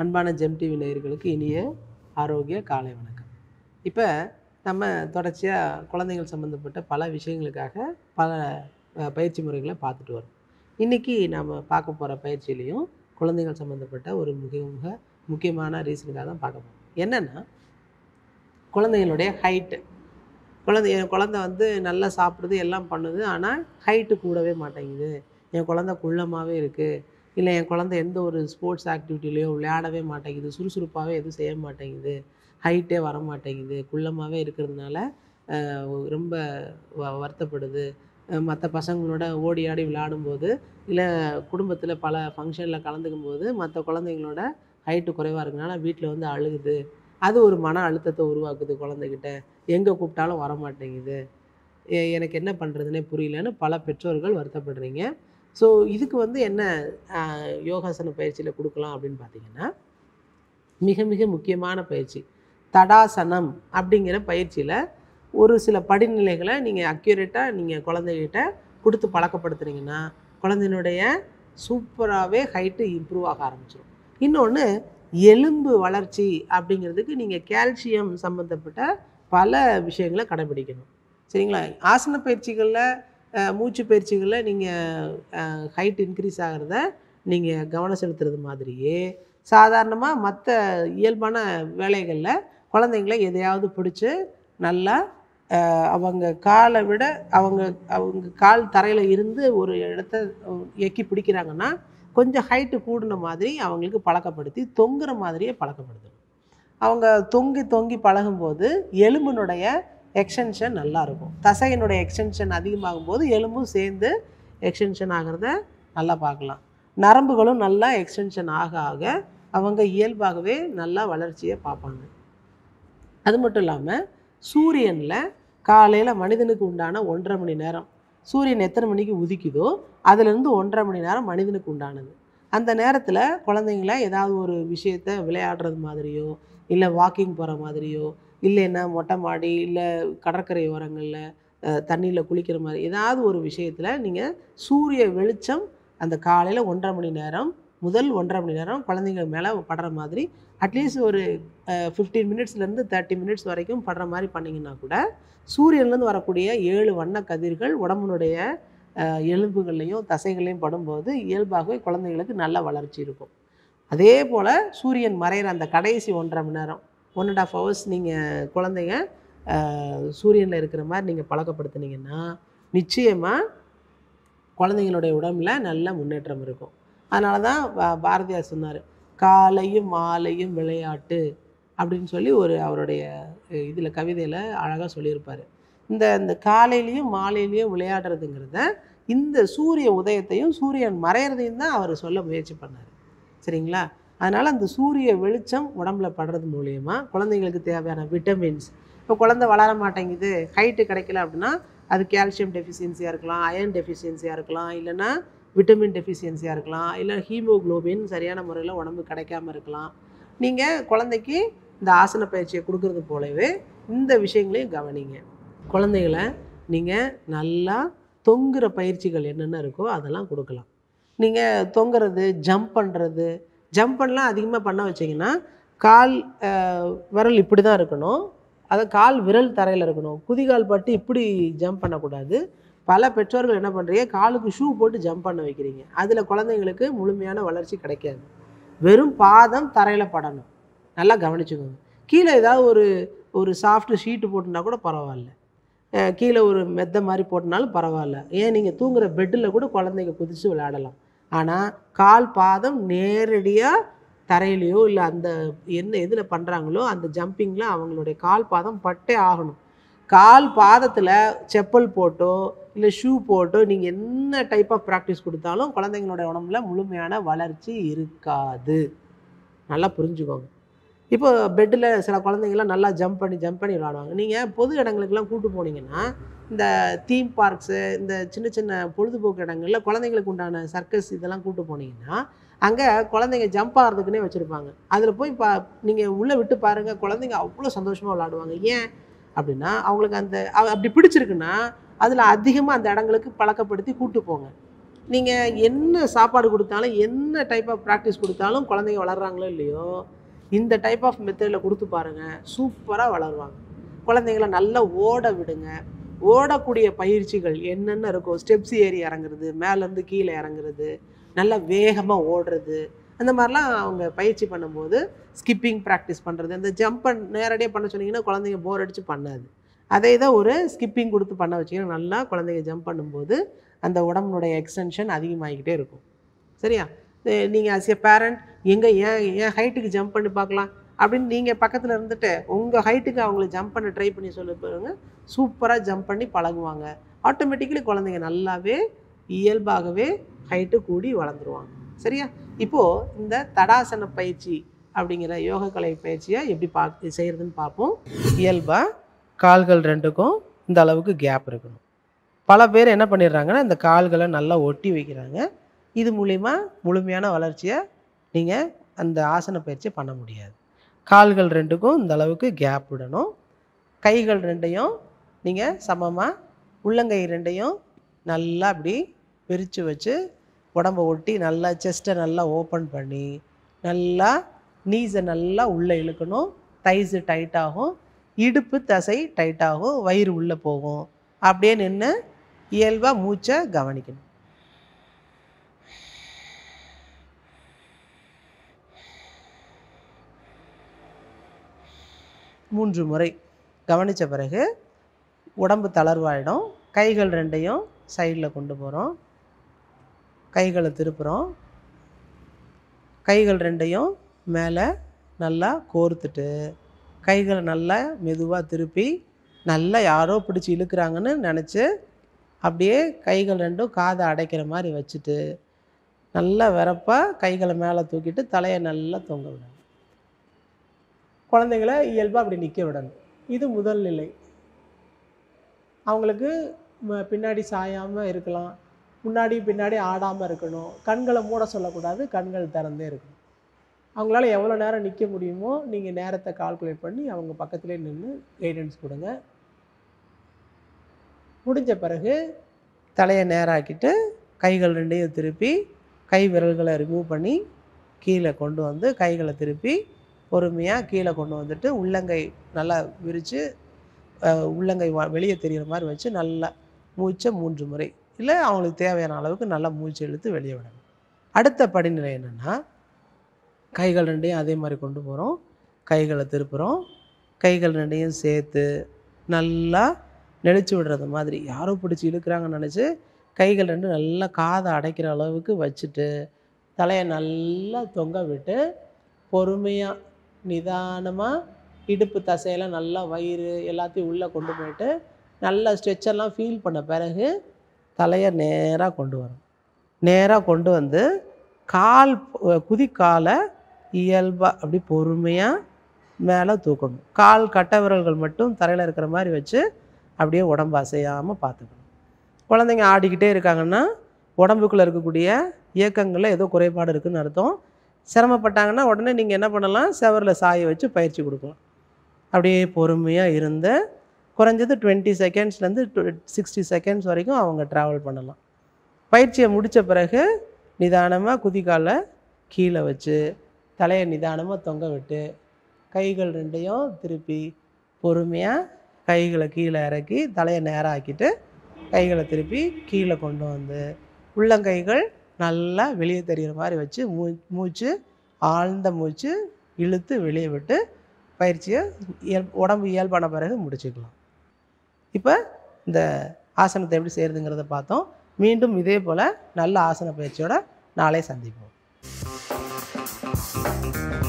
அன்பான GeM TV நேயர்களுக்கு இனிய ஆரோக்கிய காலை வணக்கம் இப்போ நம்ம தொடர்ச்சியாக குழந்தைகள் சம்மந்தப்பட்ட பல விஷயங்களுக்காக பல அஹ், பயிற்சி முறைகளை பார்த்துட்டு வரோம் இன்றைக்கி நாம் பார்க்க போகிற பயிற்சியிலையும் குழந்தைகள் சம்மந்தப்பட்ட ஒரு மிக மிக முக்கியமான ரீசனுக்காக தான் பார்க்க போகிறோம் என்னென்னா குழந்தைகளுடைய ஹைட்டு குழந்தை என் குழந்தை வந்து நல்லா சாப்பிடுது எல்லாம் பண்ணுது ஆனால் ஹைட்டு கூடவே மாட்டேங்குது என் குழந்தை குள்ளமாகவே இருக்குது இல்லை என் குழந்தை எந்த ஒரு ஸ்போர்ட்ஸ் ஆக்டிவிட்டிலையோ விளையாடவே மாட்டேங்குது சுறுசுறுப்பாகவே எதுவும் செய்ய மாட்டேங்குது ஹைட்டே வர மாட்டேங்குது குள்ளமாகவே இருக்கிறதுனால அஹ், ரொம்ப வ வருத்தப்படுது மற்ற பசங்களோட ஓடி ஆடி விளையாடும்போது இல்லை குடும்பத்தில் பல ஃபங்க்ஷனில் கலந்துக்கும் போது மற்ற குழந்தைங்களோட ஹைட்டு குறைவாக இருக்கனால வீட்டில் வந்து அழுகுது அது ஒரு மன அழுத்தத்தை உருவாக்குது குழந்தைகிட்ட எங்கே கூப்பிட்டாலும் வர மாட்டேங்குது எ- எனக்கு என்ன பண்ணுறதுனே புரியலன்னு பல பெற்றோர்கள் வருத்தப்படுறீங்க ஸோ இதுக்கு வந்து என்ன ஆஹ், யோகாசன பயிற்சியில் கொடுக்கலாம் அப்படின்னு பார்த்தீங்கன்னா மிக மிக முக்கியமான பயிற்சி தடாசனம் அப்படிங்கிற பயிற்சியில் ஒரு சில படிநிலைகளை நீங்கள் அக்யூரேட்டாக நீங்கள் குழந்தைகிட்ட கொடுத்து பழக்கப்படுத்துனீங்கன்னா குழந்தையினுடைய சூப்பராகவே ஹைட்டு இம்ப்ரூவ் ஆக ஆரம்பிச்சிடும் இன்னொன்று எலும்பு வளர்ச்சி அப்படிங்கிறதுக்கு நீங்கள் கால்சியம் சம்மந்தப்பட்ட பல விஷயங்களை கடைபிடிக்கணும் சரிங்களா ஆசன பயிற்சிகளில் அஹ், மூச்சு பயிற்சிகளில் நீங்கள் ஹைட் இன்க்ரீஸ் ஆகிறத நீங்கள் கவனம் செலுத்துறது மாதிரியே சாதாரணமாக மற்ற இயல்பான வேலைகளில் குழந்தைங்கள எதையாவது பிடிச்சி நல்லா அஹ், அவங்க காலை விட அவங்க அவங்க கால் தரையில் இருந்து ஒரு இடத்த அஹ், எக்கி பிடிக்கிறாங்கன்னா கொஞ்சம் ஹைட்டு கூடின மாதிரி அவங்களுக்கு பழக்கப்படுத்தி தொங்குற மாதிரியே பழக்கப்படுத்தணும் அவங்க தொங்கி தொங்கி பழகும்போது எலும்பினுடைய எக்ஸ்டென்ஷன் நல்லா இருக்கும் தசையினுடைய எக்ஸ்டென்ஷன் அதிகமாகும் போது எலும்பும் சேர்ந்து எக்ஸ்டென்ஷன் ஆகிறத நல்லா பார்க்கலாம் நரம்புகளும் நல்லா எக்ஸ்டென்ஷன் ஆக ஆக அவங்க இயல்பாகவே நல்லா வளர்ச்சியை பார்ப்பாங்க அது மட்டும் இல்லாமல் சூரியனில் காலையில் மனிதனுக்கு உண்டான ஒன்றரை மணி நேரம் சூரியன் எத்தனை மணிக்கு உதிக்குதோ அதுலேருந்து ஒன்றரை மணி நேரம் மனிதனுக்கு உண்டானது அந்த நேரத்தில் குழந்தைங்கள ஏதாவது ஒரு விஷயத்த விளையாடுறது மாதிரியோ இல்லை வாக்கிங் போகிற மாதிரியோ இல்லைன்னா மொட்டை மாடி இல்லை கடற்கரை ஓரங்களில் தண்ணியில் குளிக்கிற மாதிரி ஏதாவது ஒரு விஷயத்தில் நீங்கள் சூரிய வெளிச்சம் அந்த காலையில் ஒன்றரை மணி நேரம் முதல் ஒன்றரை மணி நேரம் குழந்தைங்க மேலே படுற மாதிரி அட்லீஸ்ட் ஒரு ஃபிஃப்டீன் மினிட்ஸ்லேருந்து தேர்ட்டி மினிட்ஸ் வரைக்கும் படுற மாதிரி பண்ணிங்கன்னா கூட சூரியன்லேருந்து வரக்கூடிய ஏழு வண்ண கதிர்கள் உடம்புனுடைய அஹ், எலும்புகள்லையும் தசைகள்லையும் படும்போது இயல்பாகவே குழந்தைங்களுக்கு நல்ல வளர்ச்சி இருக்கும் அதே போல் சூரியன் மறையிற அந்த கடைசி ஒன்றரை மணி நேரம் ஒன் அண்ட் ஆஃப் ஹவர்ஸ் நீங்கள் குழந்தைங்க சூரியனில் இருக்கிற மாதிரி நீங்கள் பழக்கப்படுத்துனீங்கன்னா நிச்சயமாக குழந்தைங்களுடைய உடம்புல நல்ல முன்னேற்றம் இருக்கும் அதனால தான் பா- பாரதியார் சொன்னார் காலையும் மாலையும் விளையாட்டு அப்படின்னு சொல்லி ஒரு அவருடைய இதில் கவிதையில் அழகாக சொல்லியிருப்பார் இந்த இந்த காலையிலையும் மாலையிலையும் விளையாடுறதுங்கிறத இந்த சூரிய உதயத்தையும் சூரியன் மறையிறதையும் தான் அவர் சொல்ல முயற்சி பண்ணார் சரிங்களா அதனால் அந்த சூரிய வெளிச்சம் உடம்புல படுறது மூலயமா குழந்தைங்களுக்கு தேவையான விட்டமின்ஸ் இப்போ குழந்தை வளர மாட்டேங்குது ஹைட்டு கிடைக்கல அப்படின்னா அது கால்சியம் டெஃபிஷியன்சியாக இருக்கலாம் அயர்ன் டெஃபிஷியன்சியாக இருக்கலாம் இல்லைன்னா விட்டமின் டெஃபிஷியன்சியாக இருக்கலாம் இல்லை ஹீமோகுளோபின் சரியான முறையில் உடம்பு கிடைக்காம இருக்கலாம் நீங்கள் குழந்தைக்கு இந்த ஆசன பயிற்சியை கொடுக்கறது போலவே இந்த விஷயங்களையும் கவனிங்க குழந்தைகளை நீங்கள் நல்லா தொங்குற பயிற்சிகள் என்னென்ன இருக்கோ அதெல்லாம் கொடுக்கலாம் நீங்கள் தொங்குறது ஜம்ப் பண்ணுறது ஜம்ப் பண்ணலாம் அதிகமாக பண்ண வச்சிங்கன்னா கால் அஹ், விரல் இப்படி தான் இருக்கணும் அதை கால் விரல் தரையில் இருக்கணும் குதிகால் பட்டு இப்படி ஜம்ப் பண்ணக்கூடாது பல பெற்றோர்கள் என்ன பண்ணுறீங்க காலுக்கு ஷூ போட்டு ஜம்ப் பண்ண வைக்கிறீங்க அதில் குழந்தைங்களுக்கு முழுமையான வளர்ச்சி கிடைக்காது வெறும் பாதம் தரையில் படணும் நல்லா கவனிச்சுக்கோங்க கீழே ஏதாவது ஒரு ஒரு சாஃப்ட் ஷீட்டு போட்டுனா கூட பரவாயில்ல அஹ் கீழே ஒரு மெத்த மாதிரி போட்டனாலும் பரவாயில்ல ஏன் நீங்கள் தூங்குற பெட்டில் கூட குழந்தைங்க குதித்து விளையாடலாம் ஆனால் கால் பாதம் நேரடியாக தரையிலையோ இல்லை அந்த என்ன எதில் பண்ணுறாங்களோ அந்த ஜம்பிங்கில் அவங்களுடைய கால் பாதம் பட்டே ஆகணும் கால் பாதத்தில் செப்பல் போட்டோ இல்லை ஷூ போட்டோ நீங்கள் என்ன டைப் ஆஃப் ப்ராக்டிஸ் கொடுத்தாலும் குழந்தைங்களோட உடம்புல முழுமையான வளர்ச்சி இருக்காது நல்லா புரிஞ்சுக்கோங்க இப்போ பெட்டில் சில குழந்தைங்கலாம் நல்லா ஜம்ப் பண்ணி ஜம்ப் பண்ணி விளாடுவாங்க நீங்கள் பொது இடங்களுக்கெல்லாம் கூட்டு போனீங்கன்னா இந்த தீம் பார்க்ஸு இந்த சின்ன சின்ன பொழுதுபோக்கு இடங்கள்ல குழந்தைங்களுக்கு உண்டான சர்க்கஸ் இதெல்லாம் கூட்டு போனீங்கன்னா அங்கே குழந்தைங்க ஜம்ப் ஆகிறதுக்குனே வச்சுருப்பாங்க அதில் போய் பா நீங்கள் உள்ளே விட்டு பாருங்கள் குழந்தைங்க அவ்வளோ சந்தோஷமாக விளாடுவாங்க ஏன் அப்படின்னா அவங்களுக்கு அந்த அவ- அப்படி பிடிச்சிருக்குன்னா அதில் அதிகமாக அந்த இடங்களுக்கு பழக்கப்படுத்தி கூட்டு போங்க நீங்கள் என்ன சாப்பாடு கொடுத்தாலும் என்ன டைப் ஆஃப் ப்ராக்டிஸ் கொடுத்தாலும் குழந்தைங்க வளர்றாங்களோ இல்லையோ இந்த டைப் ஆஃப் மெத்தடில் கொடுத்து பாருங்கள் சூப்பராக வளருவாங்க குழந்தைங்கள நல்லா ஓட விடுங்க ஓடக்கூடிய பயிற்சிகள் என்னென்ன இருக்கும் ஸ்டெப்ஸ் ஏறி இறங்குறது மேலேருந்து கீழே இறங்குறது நல்லா வேகமாக ஓடுறது அந்த மாதிரிலாம் அவங்க பயிற்சி பண்ணும்போது ஸ்கிப்பிங் ப்ராக்டிஸ் பண்ணுறது அந்த ஜம்ப் நேரடியாக பண்ண சொன்னீங்கன்னா குழந்தைங்க போர் அடித்து பண்ணாது அதே தான் ஒரு ஸ்கிப்பிங் கொடுத்து பண்ண வச்சிங்கன்னா நல்லா குழந்தைங்க ஜம்ப் பண்ணும்போது அந்த உடம்புனுடைய எக்ஸ்டென்ஷன் அதிகமாகிக்கிட்டே இருக்கும் சரியா நீங்கள் ஆஸ் எ பேரண்ட் எங்கே ஏன் ஏன் ஹைட்டுக்கு ஜம்ப் பண்ணி பார்க்கலாம் அப்படின்னு நீங்கள் பக்கத்தில் இருந்துட்டு உங்கள் ஹைட்டுக்கு அவங்கள ஜம்ப் பண்ண ட்ரை பண்ணி சொல்ல பாருங்க சூப்பராக ஜம்ப் பண்ணி பழகுவாங்க ஆட்டோமேட்டிக்கலி குழந்தைங்க நல்லாவே இயல்பாகவே ஹைட்டு கூடி வளர்ந்துருவாங்க சரியா இப்போது இந்த தடாசன பயிற்சி அப்படிங்கிற யோகக்கலை பயிற்சியை எப்படி பா செய்கிறதுன்னு பார்ப்போம் இயல்பாக கால்கள் ரெண்டுக்கும் இந்த அளவுக்கு கேப் இருக்கணும் பல பேர் என்ன பண்ணிடுறாங்கன்னா இந்த கால்களை நல்லா ஒட்டி வைக்கிறாங்க இது மூலிமா முழுமையான வளர்ச்சியை நீங்கள் அந்த ஆசன பயிற்சியை பண்ண முடியாது கால்கள் ரெண்டுக்கும் இந்த அளவுக்கு கேப் விடணும் கைகள் ரெண்டையும் நீங்கள் சமமாக உள்ளங்கை ரெண்டையும் நல்லா அப்படி விரித்து வச்சு உடம்பை ஒட்டி நல்லா செஸ்ட்டை நல்லா ஓப்பன் பண்ணி நல்லா நீஸை நல்லா உள்ளே இழுக்கணும் தைஸு டைட்டாகும் இடுப்பு தசை டைட்டாகும் வயிறு உள்ளே போகும் அப்படியே நின்று இயல்பாக மூச்சை கவனிக்கணும் மூன்று முறை கவனித்த பிறகு உடம்பு தளர்வாயிடும் கைகள் ரெண்டையும் சைடில் கொண்டு போகிறோம் கைகளை திருப்புறோம் கைகள் ரெண்டையும் மேலே நல்லா கோர்த்துட்டு கைகளை நல்லா மெதுவாக திருப்பி நல்லா யாரோ பிடிச்சி இழுக்கிறாங்கன்னு நினச்சி அப்படியே கைகள் ரெண்டும் காதை அடைக்கிற மாதிரி வச்சுட்டு நல்லா வரப்பாக கைகளை மேலே தூக்கிட்டு தலையை நல்லா தொங்க விடணும் குழந்தைங்கள இயல்பாக அப்படி நிற்க விடணும் இது முதல் நிலை அவங்களுக்கு ம- பின்னாடி சாயாமல் இருக்கலாம் முன்னாடி பின்னாடி ஆடாமல் இருக்கணும் கண்களை மூட சொல்லக்கூடாது கண்கள் திறந்தே இருக்கணும் அவங்களால எவ்வளோ நேரம் நிற்க முடியுமோ நீங்கள் நேரத்தை கால்குலேட் பண்ணி அவங்க பக்கத்துலேயே நின்று கைடன்ஸ் கொடுங்க முடிஞ்ச பிறகு தலையை நேராக்கிட்டு கைகள் ரெண்டையும் திருப்பி கை விரல்களை ரிமூவ் பண்ணி கீழே கொண்டு வந்து கைகளை திருப்பி பொறுமையாக கீழே கொண்டு வந்துட்டு உள்ளங்கை நல்லா விரித்து உள்ளங்கை வ- வெளியே தெரிகிற மாதிரி வச்சு நல்லா மூச்சை மூன்று முறை இல்லை அவங்களுக்கு தேவையான அளவுக்கு நல்லா மூச்சு இழுத்து வெளியே விடணும் அடுத்த படிநிலை என்னென்னா கைகள் ரெண்டையும் அதே மாதிரி கொண்டு போகிறோம் கைகளை திருப்புறோம் கைகள் ரெண்டையும் சேர்த்து நல்லா நெளிச்சு விடுறது மாதிரி யாரோ பிடிச்சி இழுக்கிறாங்கன்னு நினச்சி கைகள் ரெண்டும் நல்லா காதை அடைக்கிற அளவுக்கு வச்சுட்டு தலையை நல்லா தொங்க விட்டு பொறுமையாக நிதானமாக இடுப்பு தசையெல்லாம் நல்லா வயிறு எல்லாத்தையும் உள்ளே கொண்டு போயிட்டு நல்லா ஸ்ட்ரெச்செல்லாம் ஃபீல் பண்ண பிறகு தலையை நேராக கொண்டு வரும் நேராக கொண்டு வந்து கால் ப- குதிக்காலை இயல்பாக அப்படி பொறுமையாக மேலே தூக்கணும் கால் கட்டை விரல்கள் மட்டும் தரையில் இருக்கிற மாதிரி வச்சு அப்படியே உடம்பு அசையாமல் பார்த்துக்கணும் குழந்தைங்க ஆடிக்கிட்டே இருக்காங்கன்னா உடம்புக்குள்ளே இருக்கக்கூடிய இயக்கங்களில் ஏதோ குறைபாடு இருக்குன்னு அர்த்தம் சிரமப்பட்டாங்கன்னா உடனே நீங்கள் என்ன பண்ணலாம் செவரில் சாய வச்சு பயிற்சி கொடுக்கலாம் அப்படியே பொறுமையாக இருந்து குறைஞ்சது டுவெண்ட்டி செகண்ட்ஸ்லேருந்து சிக்ஸ்டி செகண்ட்ஸ் வரைக்கும் அவங்க ட்ராவல் பண்ணலாம் பயிற்சியை முடித்த பிறகு நிதானமாக குதிக்காலை கீழே வச்சு தலையை நிதானமாக தொங்க விட்டு கைகள் ரெண்டையும் திருப்பி பொறுமையாக கைகளை கீழே இறக்கி தலையை நேரா ஆக்கிட்டு கைகளை திருப்பி கீழே கொண்டு வந்து உள்ளங்கைகள் நல்லா வெளியே தெரிகிற மாதிரி வச்சு மூ மூச்சு ஆழ்ந்த மூச்சு இழுத்து வெளியே விட்டு பயிற்சியை இயல் உடம்பு இயல்பான பிறகு முடிச்சுக்கலாம் இப்போ இந்த ஆசனத்தை எப்படி செய்கிறதுங்கிறத பார்த்தோம் மீண்டும் இதே போல் நல்ல ஆசன பயிற்சியோட நாளை சந்திப்போம்